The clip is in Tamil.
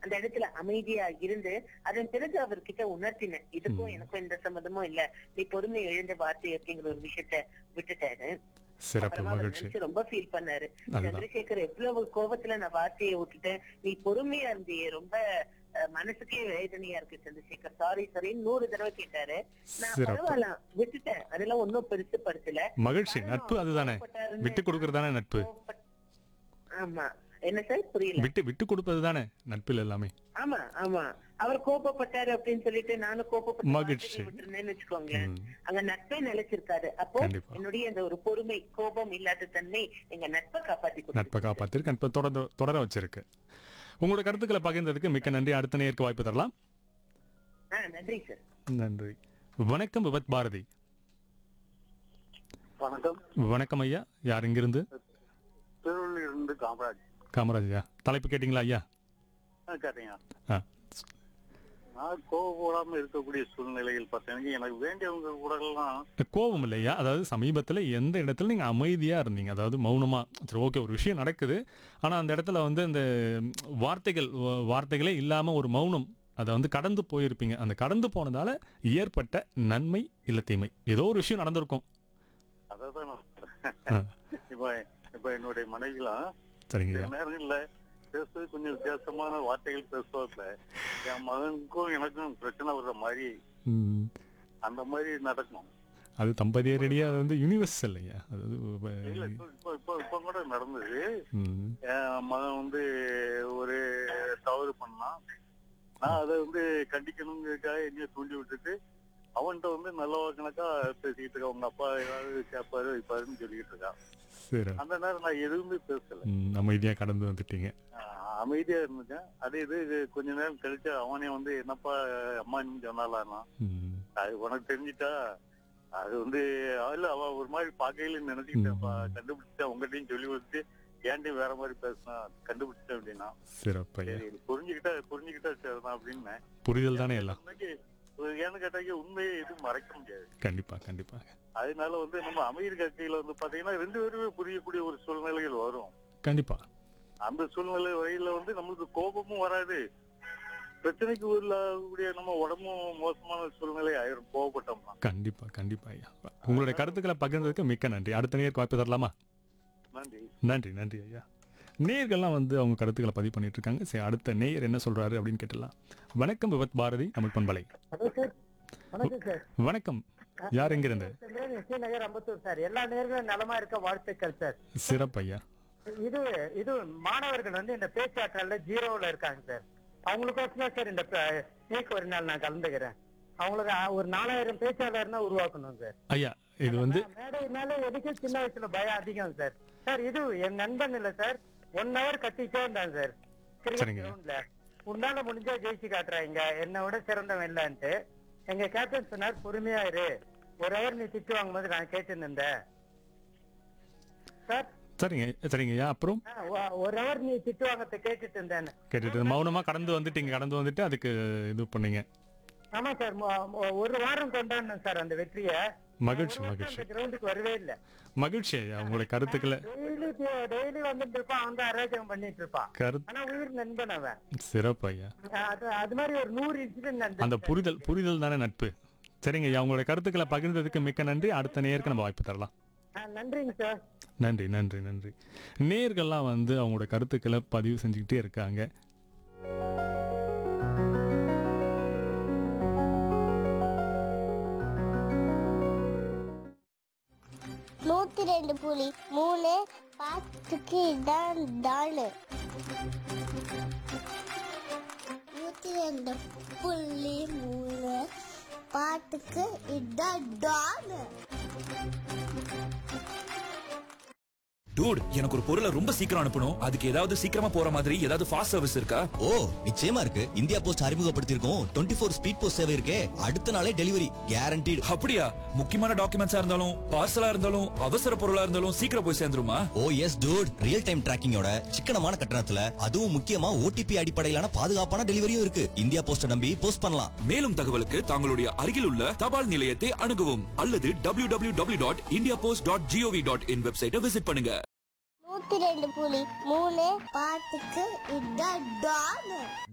அந்த இடத்துல அமைதியா இருந்து அதன் பிறகு அவர்கிட்ட உணர்த்தினேன் இதுக்கும் எனக்கும் எந்த சம்மந்தமும் இல்ல நீ பொறுமை எழுந்த வார்த்தை அப்படிங்கிற ஒரு விஷயத்த விட்டுட்டாரு சிறப்பு அப்புறமா அவர் மகிழ்ச்சி நினைச்சு ரொம்ப ஃபீல் பண்ணாரு அதுதான். சந்திரசேகர் எவ்வளவு கோபத்துல நான் வார்த்தையை விட்டுட்டேன் நீ பொறுமையா இருந்தியே ரொம்ப அஹ், மனசுக்கே வேதனையா இருக்கு சந்திரசேகர் சாரி சாரி நூறு தடவை கேட்டாரு நான் சிறப்பு. பரவாயில்ல விட்டுட்டேன் அதெல்லாம் ஒன்னும் பெருசு படுத்தல மகிழ்ச்சி நட்பு அதுதானே கோவப்பட்டாருன்னு விட்டு கொடுக்கறதானே நட்பு கோவப்பட்- ஆமா என்ன சார் புரியல விட்டு விட்டு கொடுப்பது தானே நட்பில் எல்லாமே ஆமா ஆமா அவர் கோபப்பட்டாரு அப்படின்னு சொல்லிட்டு நானும் கோபப்பட்டு மகிழ்ச்சி. வார்த்தையை விட்டுருந்தேன்னு வச்சுக்கோங்களேன் ம். அங்க நட்பே நிலைச்சிருக்காரு அப்போ கண்டிப்பா. என்னுடைய அந்த ஒரு பொறுமை கோபம் இல்லாத தன்மை எங்க நட்பை காப்பாத்தி நட்பை கொடுத்து காப்பாத்திருக்கு நட்பை தொடர்ந்து தொடர வச்சிருக்கு உங்களோட கருத்துக்களை பகிர்ந்ததுக்கு மிக்க நன்றி அடுத்த நேருக்கு வாய்ப்பு தரலாம் நன்றி சார் நன்றி வணக்கம் விபத் பாரதி வணக்கம் வணக்கம் ஐயா யார் இங்கிருந்து திருவள்ளூர் இருந்து காமராஜ் காமராஜ் ஐயா தலைப்பு கேட்டிங்களா ஐயா ஆ, கேட்டீங்க ஆ நான் கோவப்படாம இருக்கக்கூடிய சூழ்நிலையில் பார்த்தீங்கன்னா எனக்கு வேண்டியவங்க கூட எல்லாம் கோபம் இல்லையா அதாவது சமீபத்தில் எந்த இடத்துல நீங்கள் அமைதியாக இருந்தீங்க அதாவது மௌனமாக சரி ஓகே ஒரு விஷயம் நடக்குது ஆனால் அந்த இடத்துல வந்து அந்த வார்த்தைகள் வ- வார்த்தைகளே இல்லாமல் ஒரு மௌனம் அதை வந்து கடந்து போயிருப்பீங்க அந்த கடந்து போனதால ஏற்பட்ட நன்மை இல்லை தீமை ஏதோ ஒரு விஷயம் நடந்திருக்கும் அதான் நான் ஆ. இப்ப இப்ப என்னுடைய மனைவிலாம் சரிங்க சில ஐயா நேரங்கள்ல பேசுறது கொஞ்சம் வித்தியாசமான வார்த்தைகள் பேசுவாப்ல என் மகனுக்கும் எனக்கும் பிரச்சனை வர்ற மாதிரி ம். அந்த மாதிரி நடக்கும் அது தம்பதியரடியாக அது வந்து யூனிவர்சல் இல்லையா அதாவது இல்ல வ- இப்போ இப்போ இப்போ கூட நடந்தது ம். என் மகன் வந்து ஒரு தவறு பண்ணான் நான் அதை வந்து கண்டிக்கணுங்கிறதுக்காக என்னைய தூண்டி விட்டுட்டு அவன்கிட்ட வந்து நல்ல கணக்கா பேசிக்கிட்டு இருக்கா உங்க அப்பா ஏதாவது கேட்பாரு வைப்பாருன்னு சொல்லிக்கிட்டு இருக்கான் சரி அந்த நேரம் நான் எதுவுமே பேசல ம், அமைதியாக கடந்து வந்துட்டீங்க ஆஹ் அமைதியா இருந்துட்டேன் அதே இது இது கொஞ்ச நேரம் கழிச்சு அவனே வந்து என்னப்பா அம்மா நீ சொன்னாலான்னா ம். அது உனக்கு தெரிஞ்சிட்டா அது வந்து இல்ல அவ ஒரு மாதிரி பார்க்கையில நினைச்சுக்கிட்டேன்ப்பா கண்டுபிடிச்சா உங்ககிட்டயும் சொல்லி கொடுத்து ஏன்டையும் வேற மாதிரி பேசினா கண்டுபிடிச்சேன் அப்படின்னா சிறப்பு ஐயா சரி புரிஞ்சுக்கிட்டா புரிஞ்சுக்கிட்டா சரிதான் அப்படின்னு புரிதல் தானே எல்லாம் உண்மைக்கு ஏன்னு கேட்டாக்க உண்மையை எதுவும் மறைக்க முடியாது கண்டிப்பாக கண்டிப்பாக அதனால வந்து நம்ம அமைதி கட்சியில வந்து பாத்தீங்கன்னா ரெண்டு பேருமே புரியக்கூடிய ஒரு சூழ்நிலைகள் வரும் கண்டிப்பாக அந்த சூழ்நிலை வரையில வந்து நம்மளுக்கு கோபமும் வராது பிரச்சனைக்கு உள்ளக்கூடிய நம்ம உடம்பும் மோசமான சூழ்நிலை ஆயிரும் கோவப்பட்டோம்னா கண்டிப்பா கண்டிப்பா ஐயா உங்களுடைய கருத்துக்களை பகிர்ந்ததுக்கு மிக்க நன்றி அடுத்த நேருக்கு வாய்ப்பு தரலாமா நன்றி நன்றி நன்றி ஐயா நேயர்கள்லாம் வந்து அவங்க கருத்துக்களை பதிவு பண்ணிட்டு இருக்காங்க சரி அடுத்த நேயர் என்ன சொல்றாரு அப்படின்னு கேட்டலாம் வணக்கம் விபத் பாரதி தமிழ் பண்பலை ஹலோ சார் வணக்கம் சார் வணக்கம் யார் எங்கிருந்து சந்திரன் எஸ்ஏ நகர் அம்பத்தூர் சார் எல்லா நேர்களும் நலமா இருக்க வாழ்த்துக்கள் சார் சிறப்பு ஐயா இது இது மாணவர்கள் வந்து இந்த பேச்சாற்றல்ல ஜீரோல இருக்காங்க சார் அவங்களுக்கோசம் தான் சார் இந்த ப- நீக்க ஒரு நாள் நான் கலந்துக்கிறேன் அவங்களுக்கு அ- ஒரு நாலாயிரம் பேச்சாளர்னா உருவாக்கணும் சார் ஐயா இது வந்து மேடை மேல எதுக்கு சின்ன வயசுல பயம் அதிகம் சார் சார் இது என் நண்பன் இல்ல சார் ஒன் ஹவர் கத்திட்டே இருந்தான் சார் கிரிக்கெட் சரிங்க. கிரவுண்ட்ல உன்னால முடிஞ்சா ஜெயிச்சு காட்டுறாங்க என்னை விட சிறந்தவன் இல்லன்ட்டு எங்க கேப்டன் சொன்னார் பொறுமையா இரு ஒரு ஹவர் நீ திட்டு வாங்கும்போது நான் கேட்டு இருந்தேன் சார் சரிங்க சரிங்க ஐயா அப்புறம் ஆ, ஒ- ஒரு ஹவர் நீ திட்டு வாங்கத்தை கேட்டுட்டு இருந்தேன்னு கேட்டுட்டு மௌனமா கடந்து வந்துட்டீங்க கடந்து வந்துட்டு அதுக்கு இது பண்ணீங்க ஆமா சார் மொ- மொ- ஒரு வாரம் கொண்டாடணும் சார் அந்த வெற்றிய மகிழ்ச்சி மகிழ்ச்சி கிரவுண்டுக்கு வரவே இல்ல மகிழ்ச்சி ஐயா உங்களுடைய கருத்துக்களை டெய்லி டெய்லி வந்துட்டு இருப்பான் அவன் தான் அராஜகம் பண்ணிட்டு இருப்பான் கருத்து ஆனா உயிர் நண்பன் அவன் சிறப்பு ஐயா அது அது மாதிரி ஒரு நூறு இன்சிடென்ட் அந்த புரிதல் புரிதல் தானே நட்பு சரிங்க ஐயா உங்களுடைய கருத்துக்களை பகிர்ந்ததுக்கு மிக்க நன்றி அடுத்த நேருக்கு நம்ம வாய்ப்பு தரலாம் நன்றிங்க சார் நன்றி நன்றி நன்றி நேர்கள்லாம் வந்து அவங்களோட கருத்துக்களை பதிவு செஞ்சுக்கிட்டே இருக்காங்க நூத்தி ரெண்டு புலி மூணு பாத்துக்கு இதான் டாலு நூத்தி ரெண்டு புள்ளி மூணு பாட்டுக்கு இதான் டாலு டூட் எனக்கு ஒரு பொருளை ரொம்ப சீக்கிரம் அனுப்பணும் அதுக்கு ஏதாவது சீக்கிரமா போற மாதிரி ஏதாவது ஃபாஸ்ட் சர்வீஸ் இருக்கா ஓ நிச்சயமா இருக்கு இந்தியா போஸ்ட் அறிமுகப்படுத்தியிருக்கோம் டுவெண்ட்டி ஃபோர் ஸ்பீட் போஸ்ட் சேவை இருக்கே அடுத்த நாளே டெலிவரி கேரண்டீடு அப்படியா முக்கியமான டாக்குமெண்ட்ஸா இருந்தாலும் பார்சலா இருந்தாலும் அவசர பொருளா இருந்தாலும் சீக்கிரம் போய் சேர்ந்துருமா oh yes dude real time டிராக்கிங்கோட சிக்கனமான கட்டணத்துல அதுவும் முக்கியமா ஓடிபி அடிப்படையிலான பாதுகாப்பான டெலிவரியும் இருக்கு இந்தியா போஸ்ட நம்பி போஸ்ட் பண்ணலாம் மேலும் தகவலுக்கு தங்களுடைய அருகில் உள்ள தபால் நிலையத்தை அணுகவும் அல்லது W W W dot India post dot GOV dot IN வெப்சைட்டை விசிட் பண்ணுங்க நூத்தி ரெண்டு புள்ளி மூணு பாட்டுக்கு இதான் டாலு